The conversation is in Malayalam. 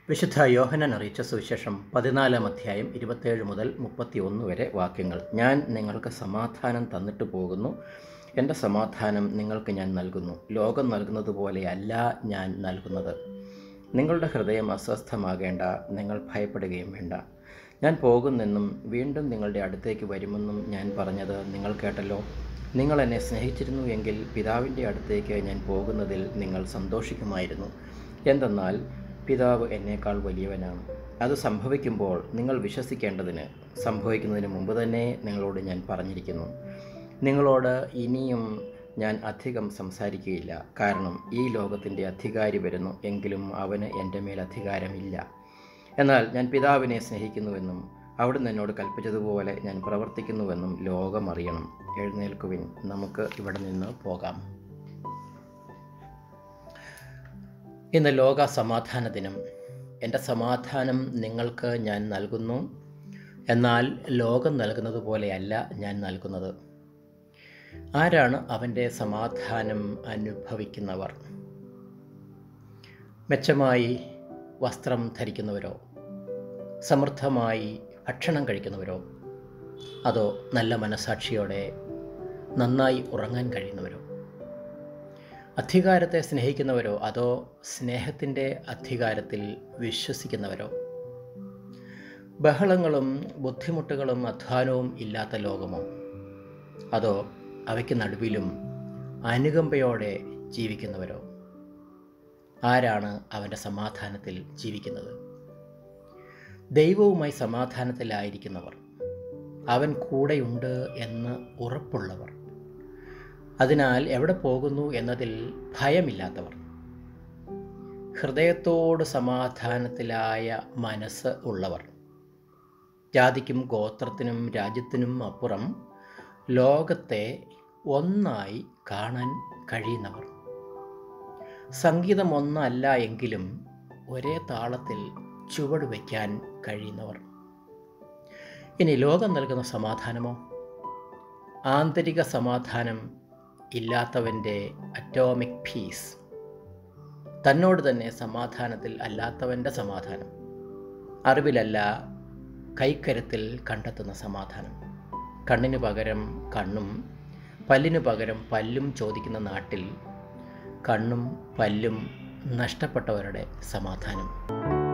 വിശുദ്ധ യോഹനൻ അറിയിച്ച സുവിശേഷം പതിനാലാം അധ്യായം ഇരുപത്തേഴ് മുതൽ മുപ്പത്തി ഒന്ന് വരെ വാക്യങ്ങൾ ഞാൻ നിങ്ങൾക്ക് സമാധാനം തന്നിട്ട് പോകുന്നു എൻ്റെ സമാധാനം നിങ്ങൾക്ക് ഞാൻ നൽകുന്നു ലോകം നൽകുന്നത് പോലെയല്ല ഞാൻ നൽകുന്നത് നിങ്ങളുടെ ഹൃദയം അസ്വസ്ഥമാകേണ്ട നിങ്ങൾ ഭയപ്പെടുകയും വേണ്ട ഞാൻ പോകുന്നെന്നും വീണ്ടും നിങ്ങളുടെ അടുത്തേക്ക് വരുമെന്നും ഞാൻ പറഞ്ഞത് നിങ്ങൾ കേട്ടല്ലോ നിങ്ങൾ എന്നെ സ്നേഹിച്ചിരുന്നു എങ്കിൽ പിതാവിൻ്റെ അടുത്തേക്ക് ഞാൻ പോകുന്നതിൽ നിങ്ങൾ സന്തോഷിക്കുമായിരുന്നു എന്തെന്നാൽ പിതാവ് എന്നേക്കാൾ വലിയവനാണ് അത് സംഭവിക്കുമ്പോൾ നിങ്ങൾ വിശ്വസിക്കേണ്ടതിന് സംഭവിക്കുന്നതിന് മുമ്പ് തന്നെ നിങ്ങളോട് ഞാൻ പറഞ്ഞിരിക്കുന്നു നിങ്ങളോട് ഇനിയും ഞാൻ അധികം സംസാരിക്കുകയില്ല കാരണം ഈ ലോകത്തിൻ്റെ അധികാരി വരുന്നു എങ്കിലും അവന് എൻ്റെ മേൽ അധികാരമില്ല എന്നാൽ ഞാൻ പിതാവിനെ സ്നേഹിക്കുന്നുവെന്നും അവിടുന്ന് എന്നോട് കൽപ്പിച്ചതുപോലെ ഞാൻ പ്രവർത്തിക്കുന്നുവെന്നും ലോകം അറിയണം എഴുന്നേൽക്കുവിൻ നമുക്ക് ഇവിടെ നിന്ന് പോകാം ഇന്ന് ലോക സമാധാന ദിനം എൻ്റെ സമാധാനം നിങ്ങൾക്ക് ഞാൻ നൽകുന്നു എന്നാൽ ലോകം നൽകുന്നത് പോലെയല്ല ഞാൻ നൽകുന്നത് ആരാണ് അവൻ്റെ സമാധാനം അനുഭവിക്കുന്നവർ മെച്ചമായി വസ്ത്രം ധരിക്കുന്നവരോ സമൃദ്ധമായി ഭക്ഷണം കഴിക്കുന്നവരോ അതോ നല്ല മനസാക്ഷിയോടെ നന്നായി ഉറങ്ങാൻ കഴിയുന്നവരോ അധികാരത്തെ സ്നേഹിക്കുന്നവരോ അതോ സ്നേഹത്തിൻ്റെ അധികാരത്തിൽ വിശ്വസിക്കുന്നവരോ ബഹളങ്ങളും ബുദ്ധിമുട്ടുകളും അധ്വാനവും ഇല്ലാത്ത ലോകമോ അതോ അവയ്ക്ക് നടുവിലും അനുകമ്പയോടെ ജീവിക്കുന്നവരോ ആരാണ് അവൻ്റെ സമാധാനത്തിൽ ജീവിക്കുന്നത് ദൈവവുമായി സമാധാനത്തിലായിരിക്കുന്നവർ അവൻ കൂടെയുണ്ട് എന്ന് ഉറപ്പുള്ളവർ അതിനാൽ എവിടെ പോകുന്നു എന്നതിൽ ഭയമില്ലാത്തവർ ഹൃദയത്തോട് സമാധാനത്തിലായ മനസ്സ് ഉള്ളവർ ജാതിക്കും ഗോത്രത്തിനും രാജ്യത്തിനും അപ്പുറം ലോകത്തെ ഒന്നായി കാണാൻ കഴിയുന്നവർ സംഗീതം ഒന്നല്ല എങ്കിലും ഒരേ താളത്തിൽ ചുവട് വയ്ക്കാൻ കഴിയുന്നവർ ഇനി ലോകം നൽകുന്ന സമാധാനമോ ആന്തരിക സമാധാനം ഇല്ലാത്തവൻ്റെ അറ്റോമിക് പീസ് തന്നോട് തന്നെ സമാധാനത്തിൽ അല്ലാത്തവൻ്റെ സമാധാനം അറിവിലല്ല കൈക്കരത്തിൽ കണ്ടെത്തുന്ന സമാധാനം കണ്ണിന് പകരം കണ്ണും പല്ലിന് പകരം പല്ലും ചോദിക്കുന്ന നാട്ടിൽ കണ്ണും പല്ലും നഷ്ടപ്പെട്ടവരുടെ സമാധാനം